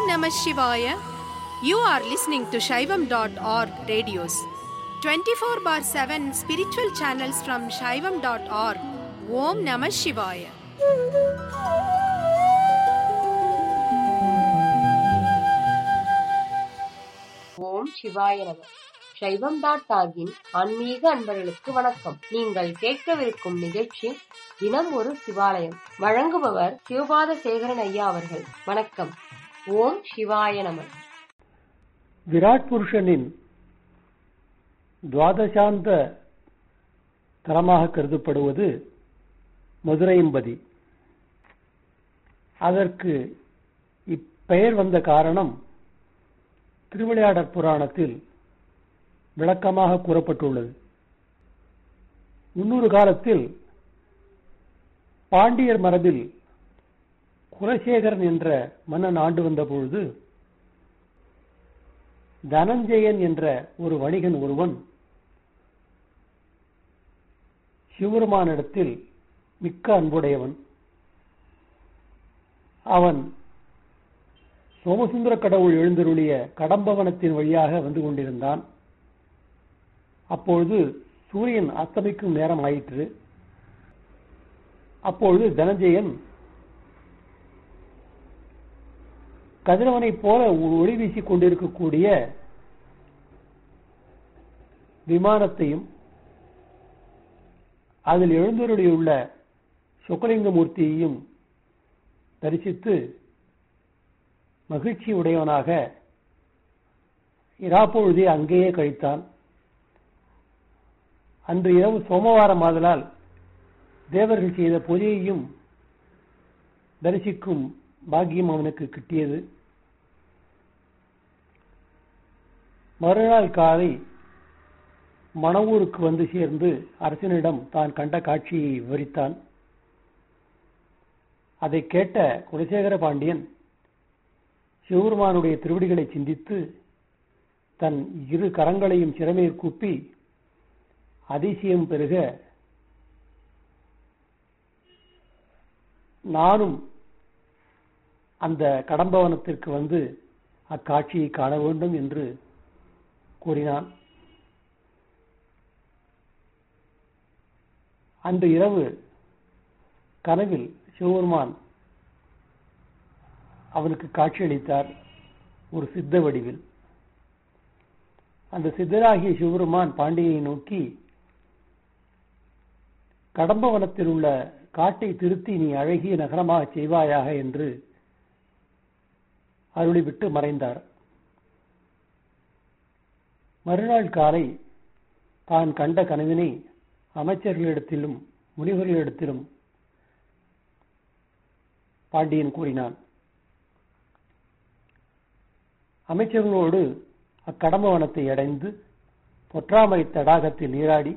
Namah Shivaya. You are listening to Shaivam.org radios. 24 bar 7 spiritual channels from Shaivam.org. Om Namah Shivaya. ஓம் சிவாய நம சைவம் dot டாகின் ஆன்மீக அன்பர்களுக்கு வணக்கம் நீங்கள் கேட்கவிருக்கும் நிகழ்ச்சி தினம் ஒரு சிவாலயம் வழங்குபவர் சிவபாத சேகரன் ஐயா அவர்கள் வணக்கம் ஓம் சிவாய நம விராட் புருஷனின் துவாதசாந்த தலமாக கருதப்படுவது மதுரையம்பதி அதற்கு இப்பெயர் வந்த காரணம் திருவிளையாடற் புராணத்தில் விளக்கமாக கூறப்பட்டுள்ளது முன்னொரு காலத்தில் பாண்டியர் மரபில் குலசேகரன் என்ற மன்னன் ஆண்டு வந்த பொழுது தனஞ்சயன் என்ற ஒரு வணிகன் ஒருவன் சிவருமானிடத்தில் மிக்க அன்புடையவன் அவன் சோமசுந்தர கடவுள் எழுந்தருளிய கடம்பவனத்தின் வழியாக வந்து கொண்டிருந்தான் அப்பொழுது சூரியன் அஸ்தமிக்கும் நேரம் ஆயிற்று அப்பொழுது தனஞ்சயன் கதிரவனைப் போல ஒளி வீசிக் கொண்டிருக்கக்கூடிய விமானத்தையும் அதில் எழுந்தருளியுள்ள சுக்கலிங்கமூர்த்தியையும் தரிசித்து மகிழ்ச்சி உடையவனாக இராப்பொழுதே அங்கேயே கழித்தான் அன்று இரவு சோமவாரம் ஆதலால் தேவர்கள் செய்த பூஜையையும் தரிசிக்கும் பாக்கியம் அவனுக்கு கிட்டியது மறுநாள் காலை மணவூருக்கு வந்து சேர்ந்து அரசனிடம் தான் கண்ட காட்சியை விவரித்தான் அதை கேட்ட குலசேகர பாண்டியன் சிவபெருமானுடைய திருவடிகளை சிந்தித்து தன் இரு கரங்களையும் சிறமேற் கூப்பி அதிசயம் பெருக நானும் அந்த கடம்பவனத்திற்கு வந்து அக்காட்சியை காண வேண்டும் என்று கூறினான் அன்று இரவு கனவில் சிவபெருமான் அவனுக்கு காட்சியளித்தார் ஒரு சித்த வடிவில் அந்த சித்தராகிய சிவபெருமான் பாண்டியை நோக்கி கடம்பவனத்தில் உள்ள காட்டை திருத்தி நீ அழகிய நகரமாக செய்வாயாக என்று அருளிவிட்டு மறைந்தார் மறுநாள் காலை தான் கண்ட கனவினை அமைச்சர்களிடத்திலும் முனிவர்களிடத்திலும் பாண்டியன் கூறினான் அமைச்சர்களோடு அக்கடம்பவனத்தை அடைந்து பொற்றாமரை தடாகத்தில் நீராடி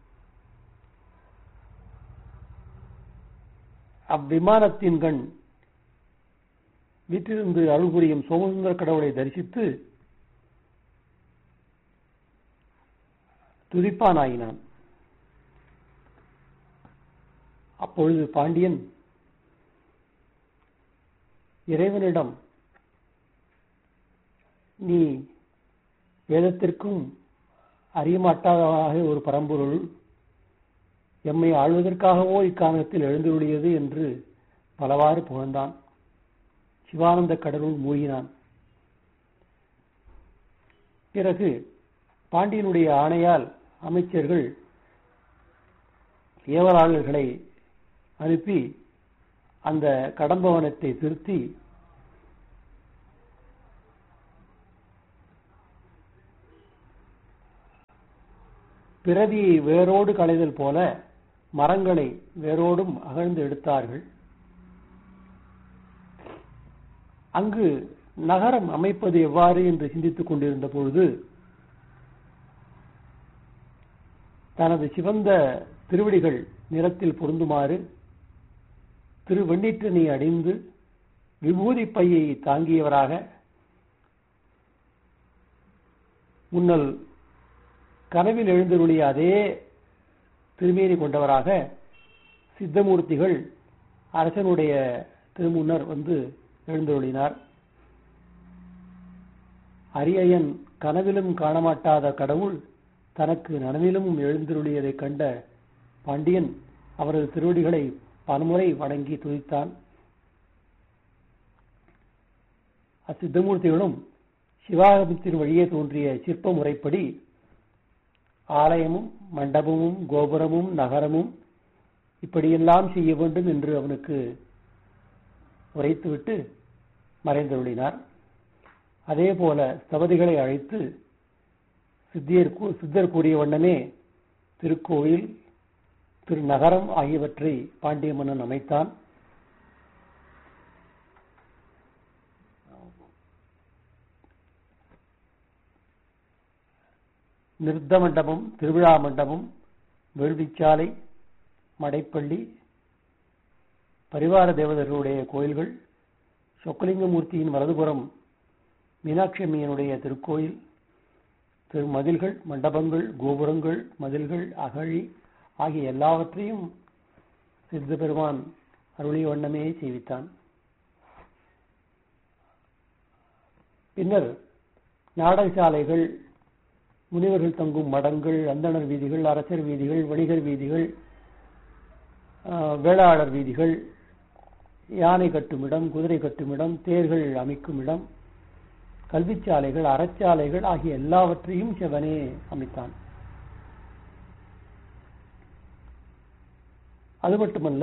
அவ்விமானத்தின் கண் வீட்டிலிருந்து அருள் புரியும் சோமசுந்தர கடவுளை தரிசித்து துதிப்பானாயினான் அப்பொழுது பாண்டியன் இறைவனிடம் நீ வேதத்திற்கும் அறியமாட்டாத ஒரு பரம்பொருள் எம்மை ஆழ்வதற்காகவோ இக்காலத்தில் எழுந்துள்ளது என்று பலவாறு புகழ்ந்தான் சிவானந்த கடலுள் மூழ்கினான் பிறகு பாண்டியனுடைய ஆணையால் அமைச்சர்கள் ஏவலாளர்களை அனுப்பி அந்த கடம்பவனத்தை திருத்தி பிறவியை வேரோடு களைதல் போல மரங்களை வேரோடும் அகழ்ந்து எடுத்தார்கள் அங்கு நகரம் அமைப்பது எவ்வாறு என்று சிந்தித்துக் கொண்டிருந்த பொழுது தனது சிவந்த திருவடிகள் நிறத்தில் பொருந்துமாறு திரு வெண்ணீற்றனை அடைந்து விபூதி பையை தாங்கியவராக முன்னல் கனவில் எழுந்தருளிய அதே திருமேனி கொண்டவராக சித்தமூர்த்திகள் அரசனுடைய திருமுன்னர் வந்து எழுந்தருளினார் அரியயன் கனவிலும் காணமாட்டாத கடவுள் தனக்கு நனவிலும் எழுந்தருளியதைக் கண்ட பாண்டியன் அவரது திருவடிகளை பலமுறை வணங்கி துதித்தான் அச்சித்தமூர்த்திகளும் சிவாகமத்தின் வழியே தோன்றிய சிற்ப முறைப்படி ஆலயமும் மண்டபமும் கோபுரமும் நகரமும் இப்படியெல்லாம் செய்ய வேண்டும் என்று அவனுக்கு உரைத்துவிட்டு மறைந்தருளினார் அதே போல ஸ்தபதிகளை அழைத்து சித்தியர் கூ- சித்தர் கூறிய வண்ணமே திருக்கோயில் திருநகரம் ஆகியவற்றை பாண்டிய மன்னன் அமைத்தான் நிருத்த மண்டபம் திருவிழா மண்டபம் வேள்விச்சாலை மடைப்பள்ளி பரிவார தேவதர்களுடைய கோயில்கள் சொக்கலிங்கமூர்த்தியின் வலதுபுறம் மீனாட்சி அம்மையனுடைய திருக்கோயில் திரு மதில்கள் மண்டபங்கள் கோபுரங்கள் மதில்கள் அகழி ஆகிய எல்லாவற்றையும் சித்த பெருமான் அருளிய வண்ணமே செய்வித்தான் பின்னர் நாடகசாலைகள் முனிவர்கள் தங்கும் மடங்கள் அந்தணர் வீதிகள் அரசர் வீதிகள் வணிகர் வீதிகள் ஆஹ், வேளாளர் வீதிகள் யானை கட்டுமிடம் குதிரை கட்டுமிடம் தேர்கள் அமைக்கும் இடம் கல்விச்சாலைகள் அறச்சாலைகள் ஆகிய எல்லாவற்றையும் சிவனே அமைத்தான் அது மட்டுமல்ல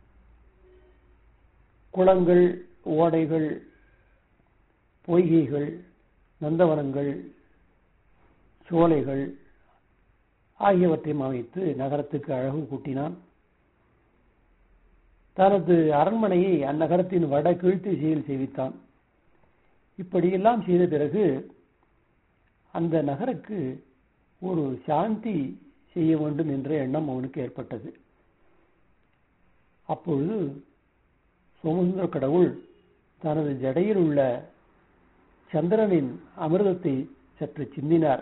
குளங்கள் ஓடைகள் பொய்கைகள் நந்தவனங்கள் சோலைகள் ஆகியவற்றையும் அமைத்து நகரத்துக்கு அழகு கூட்டினான் தனது அரண்மனையை அந்நகரத்தின் வட கீழ்த்திசையில் செய்வித்தான் இப்படியெல்லாம் செய்த பிறகு அந்த நகருக்கு ஒரு சாந்தி செய்ய வேண்டும் என்ற எண்ணம் அவனுக்கு ஏற்பட்டது அப்பொழுது சோமசுந்தர கடவுள் தனது ஜடையில் உள்ள சந்திரனின் அமிர்தத்தை சற்று சிந்தினார்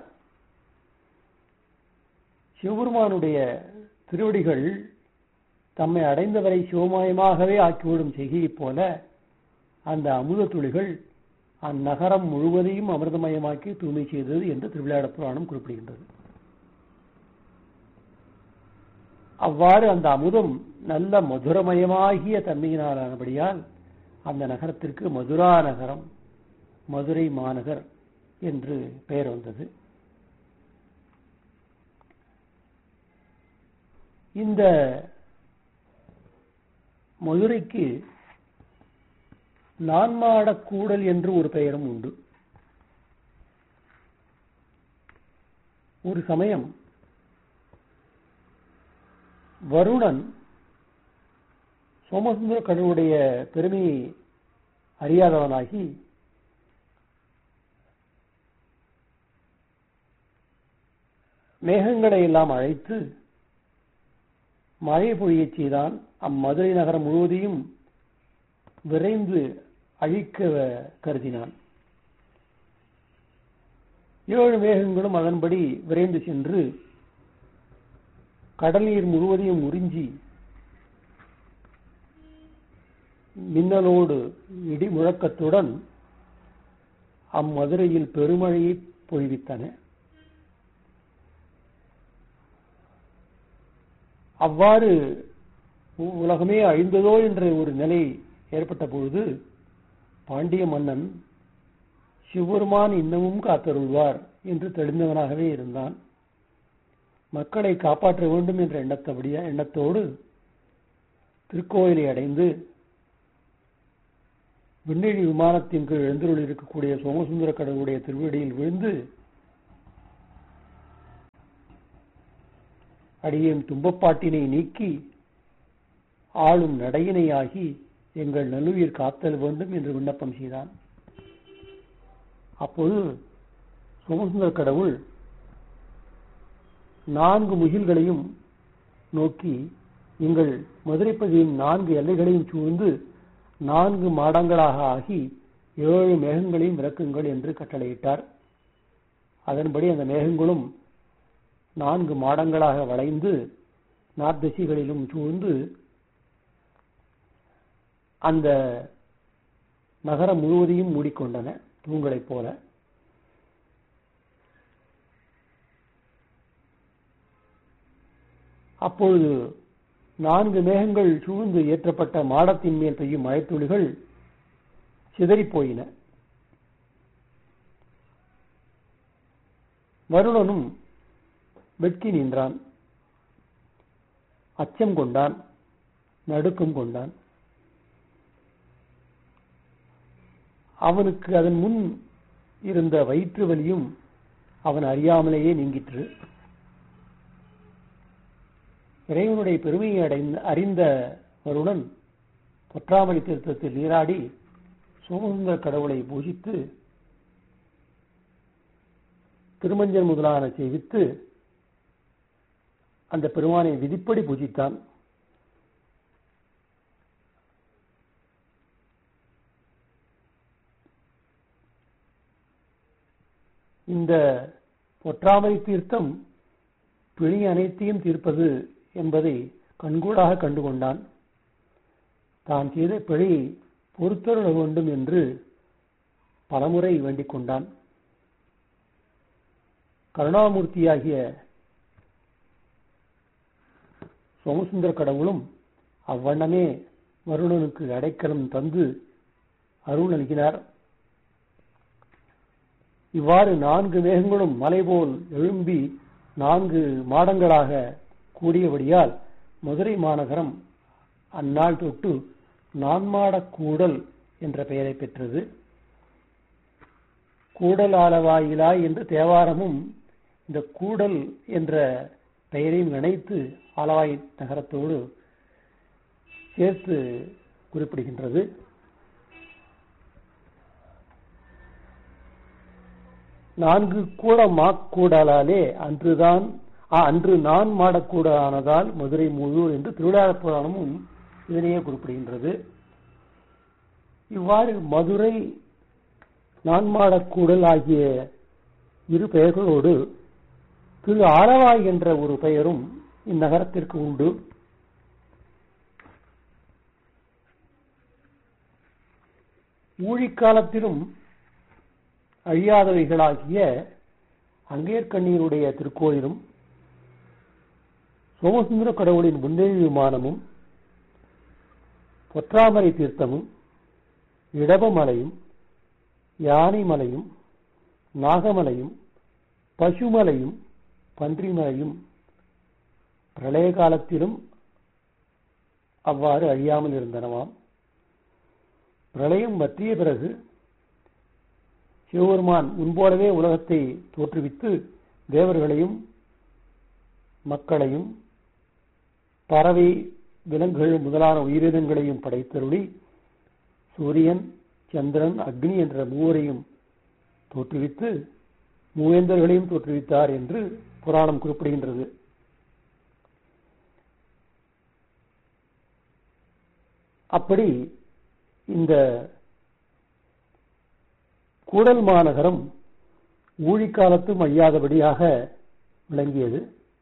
சிவபெருமானுடைய திருவடிகள் தம்மை அடைந்தவரை சிவமயமாகவே ஆக்கிவிடும் செய்கையைப் போல அந்த அமுத துளிகள் அந்நகரம் முழுவதையும் அமிர்தமயமாக்கி தூய்மை செய்தது என்று திருவிளையாட புராணம் குறிப்பிடுகின்றது அவ்வாறு அந்த அமுதம் நல்ல மதுரமயமாகிய தன்மையினாலானபடியால் அந்த நகரத்திற்கு மதுரா நகரம் மதுரை மாநகர் என்று பெயர் வந்தது இந்த மதுரைக்கு நான்மாடக்கூடல் என்று ஒரு பெயரும் உண்டு ஒரு சமயம் வருணன் சோமசுந்தர கடவுளுடைய பெருமையை அறியாதவனாகி மேகங்களை எல்லாம் அழைத்து மழை பொழியச் செய்தான் அம்மதுரை நகரம் முழுவதையும் விரைந்து அழிக்க கருதினான் ஏழு மேகங்களும் அதன்படி விரைந்து சென்று கடல் நீர் முழுவதையும் உறிஞ்சி மின்னலோடு இடி முழக்கத்துடன் அம்மதுரையில் பெருமழையை பொழிவித்தன அவ்வாறு உ- உலகமே அழிந்ததோ என்ற ஒரு நிலை ஏற்பட்ட பொழுது பாண்டிய மன்னன் சிவபெருமான் இன்னமும் காத்தருள்வார் என்று தெளிந்தவனாகவே இருந்தான் மக்களை காப்பாற்ற வேண்டும் என்ற எண்ணத்தபடியா எண்ணத்தோடு திருக்கோயிலை அடைந்து விண்வெளி விமானத்தின் கீழ் எழுந்தருள் இருக்கக்கூடிய சோமசுந்தர கடவுளுடைய திருவடியில் விழுந்து அடியேன் துன்பப்பாட்டினை நீக்கி ஆளும் நடையினையாகி எங்கள் நல்லுயிர் காத்தல் வேண்டும் என்று விண்ணப்பம் செய்தான் அப்போது சோமசுந்தர கடவுள் நான்கு முகில்களையும் நோக்கி எங்கள் மதுரைப்பதியின் நான்கு எல்லைகளையும் சூழ்ந்து நான்கு மாடங்களாக ஆகி ஏழு மேகங்களையும் விளக்குங்கள் என்று கட்டளையிட்டார் அதன்படி அந்த மேகங்களும் நான்கு மாடங்களாக வளைந்து நாற்திசைகளிலும் சூழ்ந்து அந்த நகரம் முழுவதையும் மூடிக்கொண்டன தூண்களைப் போல அப்பொழுது நான்கு மேகங்கள் சூழ்ந்து ஏற்றப்பட்ட மாடத்தின் மேல் பெய்யும் மழைத்துளிகள் சிதறிப் போயின வருணனும் வெட்கி நின்றான் அச்சம் கொண்டான் நடுக்கம் கொண்டான் அவனுக்கு அதன் முன் இருந்த வயிற்று வலியும் அவன் அறியாமலேயே நீங்கிற்று இறைவனுடைய பெருமையை அடைந்த அறிந்த வருணன் பொற்றாமணி தீர்த்தத்தில் நீராடி சோமசுந்தர கடவுளை பூஜித்து திருமஞ்சன் முதலான செய்வித்து அந்த பெருமானை விதிப்படி பூஜித்தான் இந்த பொற்றாமரை தீர்த்தம் பிழி அனைத்தையும் தீர்ப்பது என்பதை கண்கூடாக கண்டுகொண்டான் தான் செய்த பிழையை பொறுத்தருள வேண்டும் என்று பலமுறை வேண்டிக் கொண்டான் கருணாமூர்த்தியாகிய சோமசுந்தர கடவுளும் அவ்வண்ணமே வருணனுக்கு அடைக்கலம் தந்து அருள் நல்கினார் இவ்வாறு நான்கு மேகங்களும் மலைபோல் எழும்பி நான்கு மாடங்களாக கூடியபடியால் மதுரை மாநகரம் அந்நாள் தொட்டு நான்மாடக் கூடல் என்ற பெயரை பெற்றது கூடல் ஆலவாயிலாய் என்ற தேவாரமும் இந்த கூடல் என்ற பெயரையும் இணைத்து ஆலவாய் நகரத்தோடு சேர்த்து குறிப்பிடுகின்றது நான்கு கூட மாக்கூடலாலே அன்றுதான் ஆ, அன்று நான் மாடக்கூட ஆனதால் மதுரை முழு என்று திருவிழாப் புராணமும் இதனையே குறிப்பிடுகின்றது இவ்வாறு மதுரை நான்மாடக்கூடல் ஆகிய இரு பெயர்களோடு திரு ஆலவாய் என்ற ஒரு பெயரும் இந்நகரத்திற்கு உண்டு ஊழிக்காலத்திலும் அழியாதவைகளாகிய அங்கேற்கண்ணீருடைய திருக்கோயிலும் சோமசுந்தர கடவுளின் முன்னேறி விமானமும் பொற்றாமரை தீர்த்தமும் இடபமலையும் யானைமலையும் நாகமலையும் பசுமலையும் பன்றிமலையும் பிரளய காலத்திலும் அவ்வாறு அழியாமல் இருந்தனவாம் பிரளயம் பற்றிய பிறகு சிவபெருமான் முன்போலவே உலகத்தை தோற்றுவித்து தேவர்களையும் மக்களையும் பறவை விலங்குகள் முதலான உயிரினங்களையும் படைத்தருளி சூரியன் சந்திரன் அக்னி என்ற மூவரையும் தோற்றுவித்து மூவேந்தர்களையும் தோற்றுவித்தார் என்று புராணம் குறிப்பிடுகின்றது அப்படி இந்த கூடல் மாநகரம் ஊழிக்காலத்தும் அழியாதபடியாக விளங்கியது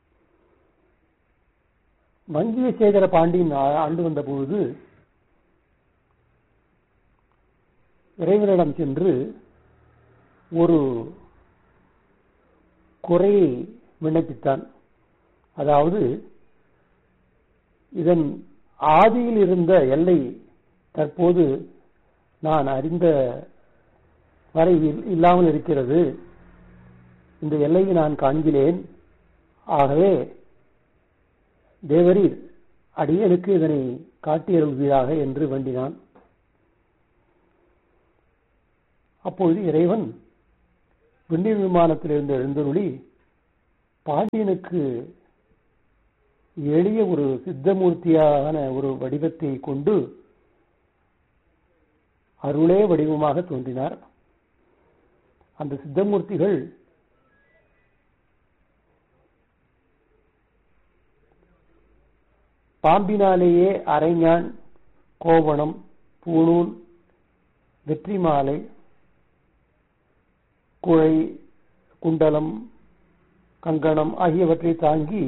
மங்கியசேகர பாண்டியன் ஆ- ஆண்டு வந்த பொழுது இறைவனிடம் சென்று ஒரு குறையை விண்ணப்பித்தான் அதாவது இதன் ஆதியில் இருந்த எல்லை தற்போது நான் அறிந்த வரை இல்- இல்லாமல் இருக்கிறது இந்த எல்லையை நான் காண்கிறேன் ஆகவே தேவரீர் அடியனுக்கு இதனை காட்டியருள்வீராக என்று வேண்டினான் அப்பொழுது இறைவன் விண்ணில் விமானத்திலிருந்து எழுந்தருளி பாண்டியனுக்கு எளிய ஒரு சித்தமூர்த்தியான ஒரு வடிவத்தை கொண்டு அருளே வடிவமாக தோன்றினார் அந்த சித்தமூர்த்திகள் பாம்பினாலேயே அரைஞான் கோவணம் பூணூல் வெற்றி மாலை குழை குண்டலம் கங்கணம் ஆகியவற்றை தாங்கி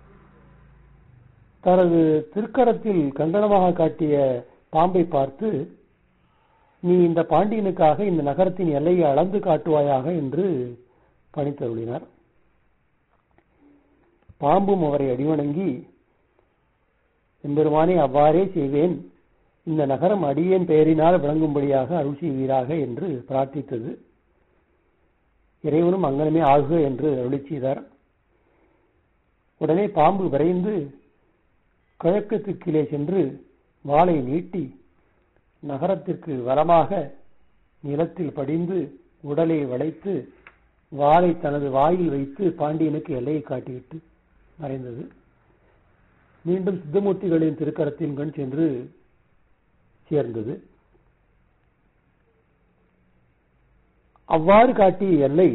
தனது திருக்கரத்தில் கங்கணமாக காட்டிய பாம்பை பார்த்து நீ இந்த பாண்டியனுக்காக இந்த நகரத்தின் எல்லையை அளந்து காட்டுவாயாக என்று பணித்தருளினார் பாம்பும் அவரை அடிவணங்கி எம்பெருமானே அவ்வாறே செய்வேன் இந்த நகரம் அடியேன் பெயரினால் விளங்கும்படியாக அருள் செய்வீராக என்று பிரார்த்தித்தது இறைவனும் அங்கனமே ஆகுக என்று அருளி செய்தார் உடனே பாம்பு விரைந்து கிழக்கு திக்கிலே சென்று வாளை நீட்டி நகரத்திற்கு வலமாக நிலத்தில் படிந்து உடலை வளைத்து வாளை தனது வாயில் வைத்து பாண்டியனுக்கு எல்லையை காட்டிவிட்டு மறைந்தது மீண்டும் சித்தமூர்த்திகளின் திருக்கரத்தின் கண் சென்று சேர்ந்தது அவ்வாறு காட்டிய எல்லை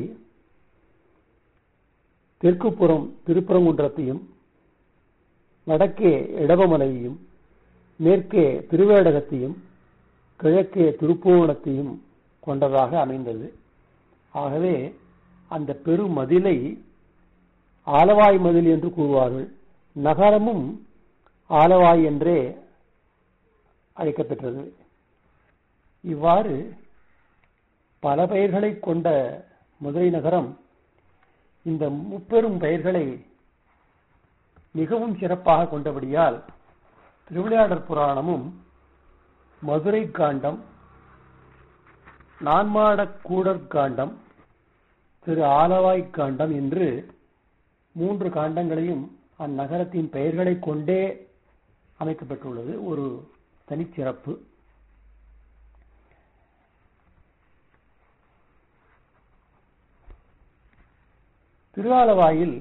தெற்குப்புறம் திருப்பரங்குன்றத்தையும் வடக்கே இடவமலையையும் மேற்கே திருவேடகத்தையும் கிழக்கே திருப்புவனத்தையும் கொண்டதாக அமைந்தது ஆகவே அந்த பெருமதிலை ஆலவாய் மதில் என்று கூறுவார்கள் நகரமும் ஆலவாய் என்றே அழைக்கப்பெற்றது இவ்வாறு பல பெயர்களை கொண்ட மதுரை நகரம் இந்த முப்பெரும் பெயர்களை மிகவும் சிறப்பாக கொண்டபடியால் திருவிளையாடற் புராணமும் மதுரை காண்டம் நான்மாடக் கூடற் காண்டம் திரு ஆலவாய் காண்டம் என்று மூன்று காண்டங்களையும் அந்நகரத்தின் பெயர்களை கொண்டே அமைக்கப்பட்டுள்ளது ஒரு தனிச்சிறப்பு திருஆலவாயில்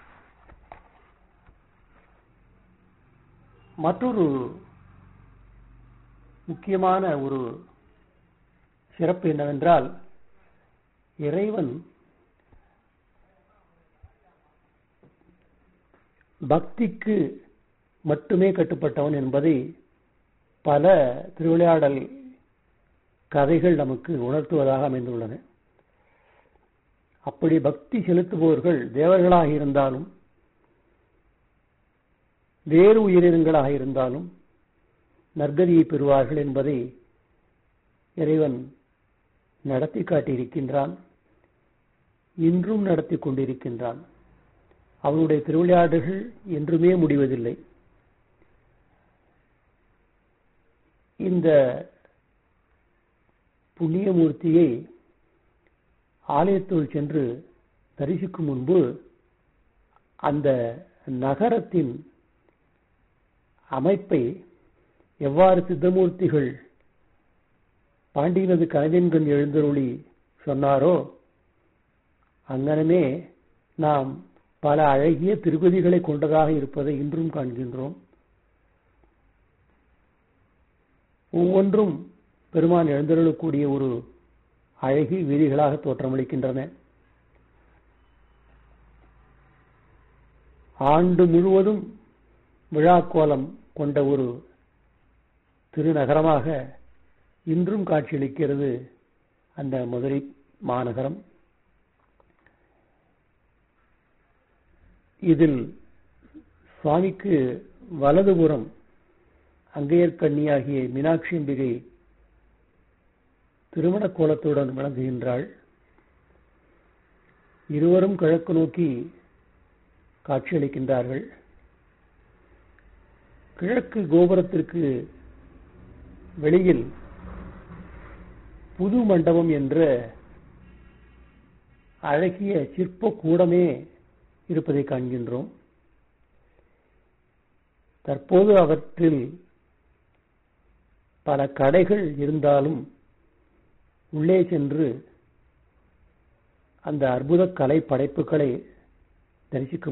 மற்றொரு முக்கியமான ஒரு சிறப்பு என்னவென்றால் இறைவன் பக்திக்கு மட்டுமே கட்டுப்பட்டவன் என்பதை பல திருவிளையாடல் கதைகள் நமக்கு உணர்த்துவதாக அமைந்துள்ளன அப்படி பக்தி செலுத்துபவர்கள் தேவர்களாக இருந்தாலும் வேறு உயிரினங்களாக இருந்தாலும் நற்கதியை பெறுவார்கள் என்பதை இறைவன் நடத்தி காட்டியிருக்கின்றான் இன்றும் நடத்தி கொண்டிருக்கின்றான் அவனுடைய திருவிளையாடுகள் என்றுமே முடிவதில்லை இந்த புண்ணியமூர்த்தியை ஆலயத்துள் சென்று தரிசிக்கும் முன்பு அந்த நகரத்தின் அமைப்பை எவ்வாறு சித்தமூர்த்திகள் பாண்டியனது கனவின்கண் எழுந்தருளி சொன்னாரோ அங்கனமே நாம் பல அழகிய திருப்பதிகளை கொண்டதாக இருப்பதை இன்றும் காண்கின்றோம் ஒவ்வொன்றும் பெருமான் எழுந்தருளக்கூடிய ஒரு அழகி வீதிகளாக தோற்றமளிக்கின்றன ஆண்டு முழுவதும் விழாக்கோலம் கொண்ட ஒரு திருநகரமாக இன்றும் காட்சியளிக்கிறது அந்த மதுரை மாநகரம் இதில் சுவாமிக்கு வலதுபுறம் அங்கையர்கண்ணியாகிய மீனாட்சி அம்பிகை திருமண கோலத்துடன் விளங்குகின்றாள் இருவரும் கிழக்கு நோக்கி காட்சியளிக்கின்றார்கள் கிழக்கு கோபுரத்திற்கு வெளியில் புது மண்டபம் என்ற அழகிய சிற்ப கூடமே இருப்பதை காண்கின்றோம் தற்போது அவற்றில் பல கடைகள் இருந்தாலும் உள்ளே சென்று அந்த அற்புத கலை படைப்புகளை தரிசிக்க